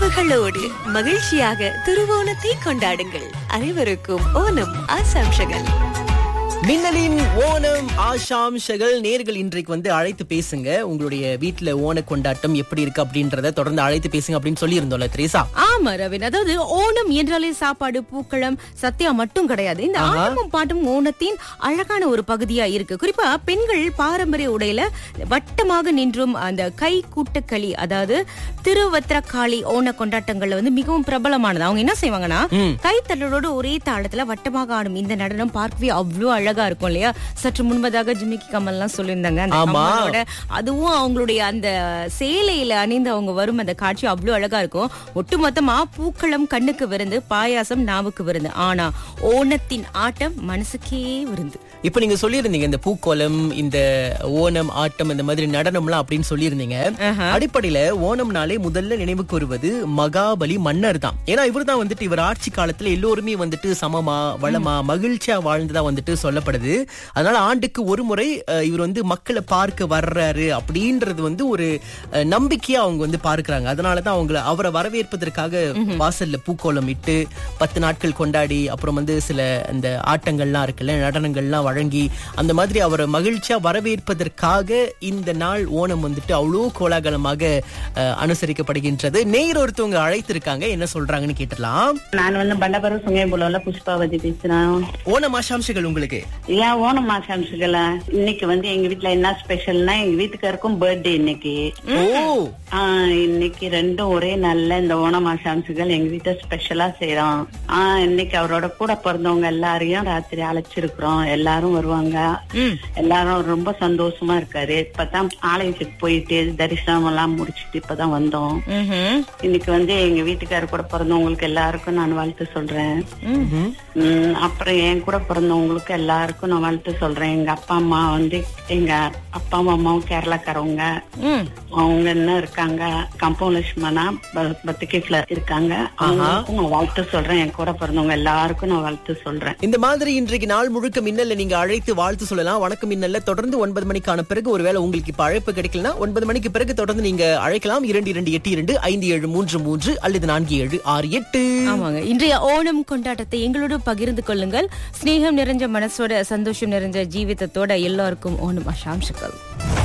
உறவுகளோடு மகிழ்ச்சியாக திருவோணத்தை கொண்டாடுங்கள் அனைவருக்கும் ஓணம் ஆசாம்ஷகள் மின்னலின் ஓணம் ஆஷாம்ஷகள் நேர்கள் இன்றைக்கு வந்து அழைத்து பேசுங்க உங்களுடைய வீட்ல ஓண கொண்டாட்டம் எப்படி இருக்கு அப்படின்றத தொடர்ந்து அழைத்து பேசுங்க அப்படின்னு சொல்லி இருந்தோம்ல திரேசா ஆமா ரவின் அதாவது ஓணம் என்றாலே சாப்பாடு பூக்களம் சத்யா மட்டும் கிடையாது இந்த ஆட்டமும் பாட்டும் ஓணத்தின் அழகான ஒரு பகுதியா இருக்கு குறிப்பா பெண்கள் பாரம்பரிய உடையில வட்டமாக நின்றும் அந்த கை கூட்டக்களி அதாவது திருவத்திரக்காளி ஓண கொண்டாட்டங்கள்ல வந்து மிகவும் பிரபலமானது அவங்க என்ன செய்வாங்கன்னா கைத்தட்டலோடு ஒரே தாளத்துல வட்டமாக ஆடும் இந்த நடனம் பார்க்கவே அவ்வளவு அழகா இருக்கும் இல்லையா சற்று முன்பதாக ஜிமிக்கி கமல் எல்லாம் சொல்லியிருந்தாங்க அந்த ஆமா. கம்மலோட அதுவும் அவங்களுடைய அந்த சேலையில அணிந்து அவங்க வரும் அந்த காட்சி அவ்வளவு அழகா இருக்கும் ஒட்டுமொத்தமா பூக்களம் கண்ணுக்கு விருந்து பாயாசம் நாவுக்கு விருந்து ஆனா ஓணத்தின் ஆட்டம் மனசுக்கே விருந்து இப்ப நீங்க சொல்லியிருந்தீங்க இந்த பூக்கோலம் இந்த ஓணம் ஆட்டம் இந்த மாதிரி நடனம்லாம் அப்படின்னு சொல்லியிருந்தீங்க அடிப்படையில ஓணம்னாலே முதல்ல நினைவுக்கு வருவது மகாபலி மன்னர் தான் ஏன்னா இவர் தான் வந்துட்டு இவர் ஆட்சி காலத்துல எல்லோருமே வந்துட்டு சமமா வளமா மகிழ்ச்சியா வாழ்ந்ததா வந்துட்டு சொல்லப்படுது அதனால ஆண்டுக்கு ஒரு முறை அஹ், இவர் வந்து மக்களை பார்க்க வர்றாரு அப்படின்றது வந்து ஒரு அஹ், நம்பிக்கையா அவங்க வந்து பார்க்கறாங்க அதனாலதான் அவங்கள அவரை வரவேற்பதற்காக வாசல்ல பூக்கோலம் இட்டு பத்து நாட்கள் கொண்டாடி அப்புறம் வந்து சில இந்த ஆட்டங்கள்லாம் இருக்குல்ல நடனங்கள்லாம் வழங்கி அந்த மாதிரி அவரை மகிழ்ச்சியா வரவேற்பதற்காக இந்த நாள் ஓணம் வந்துட்டு அவ்வளோ கோலாகலமாக அஹ், அனுசரிக்கப்படுகின்றது நேர் ஒருத்தவங்க அழைத்திருக்காங்க என்ன சொல்றாங்கன்னு கேட்டலாம் நான் வந்து பண்டபரம் சுங்கேபுலம்ல புஷ்பாவதி பேசுறேன் ஓணம் ஆசாம்சங்கள் உங்களுக்கு ஏன் ஓணம் மாசாம்சுகளா இன்னைக்கு வந்து எங்க வீட்ல என்ன ஸ்பெஷல்னா எங்க வீட்டுக்காருக்கும் பர்த்டே இன்னைக்கு ஓ ஆஹ் இன்னைக்கு ரெண்டும் ஒரே நாள்ல இந்த ஓணம் மாசாம்சுகள் எங்க வீட்டை ஸ்பெஷலா செய்யறோம் ஆஹ் இன்னைக்கு அவரோட கூட பிறந்தவங்க எல்லாரையும் ராத்திரி அழைச்சிருக்கிறோம் எல்லாரும் வருவாங்க எல்லாரும் ரொம்ப சந்தோஷமா இருக்காரு இப்பதான் ஆலயத்துக்கு போயிட்டு தரிசனம் எல்லாம் முடிச்சிட்டு இப்பதான் வந்தோம் இன்னைக்கு வந்து எங்க வீட்டுக்காரர் கூட பிறந்தவங்களுக்கு எல்லாருக்கும் நான் வாழ்த்து சொல்றேன் உம் அப்புறம் என் கூட பிறந்தவங்களுக்கு எல்லாருக்கும் நான் வாழ்த்து சொல்றேன் எங்க அப்பா அம்மா வந்து எங்க அப்பா அம்மாவும் கேரளாக்காரவங்க அவங்க என்ன இருக்காங்க கம்பவுண்ட் லட்சுமணா பத்துக்கேட்ல இருக்காங்க அவங்களுக்கும் நான் வாழ்த்து சொல்றேன் என் கூட பிறந்தவங்க எல்லாருக்கும் நான் வாழ்த்து சொல்றேன் இந்த மாதிரி இன்றைக்கு நாள் முழுக்க மின்னல்ல நீங்க அழைத்து வாழ்த்து சொல்லலாம் வணக்கம் மின்னல்ல தொடர்ந்து ஒன்பது மணிக்கான பிறகு ஒருவேளை உங்களுக்கு இப்ப அழைப்பு கிடைக்கலனா ஒன்பது மணிக்கு பிறகு தொடர்ந்து நீங்க அழைக்கலாம் இரண்டு இரண்டு எட்டு இரண்டு ஐந்து ஏழு மூன்று மூன்று அல்லது நான்கு ஏழு ஆறு எட்டு ஆமாங்க இன்றைய ஓணம் கொண்டாட்டத்தை எங்களோட பகிர்ந்து கொள்ளுங்கள் ஸ்நேகம் நிறைஞ்ச மனசோட சந்தோஷம் நிறைஞ்ச ஜீவிதத்தோட எல்லாருக்கும் ஓணம் ஆசாம்ஷங்கள்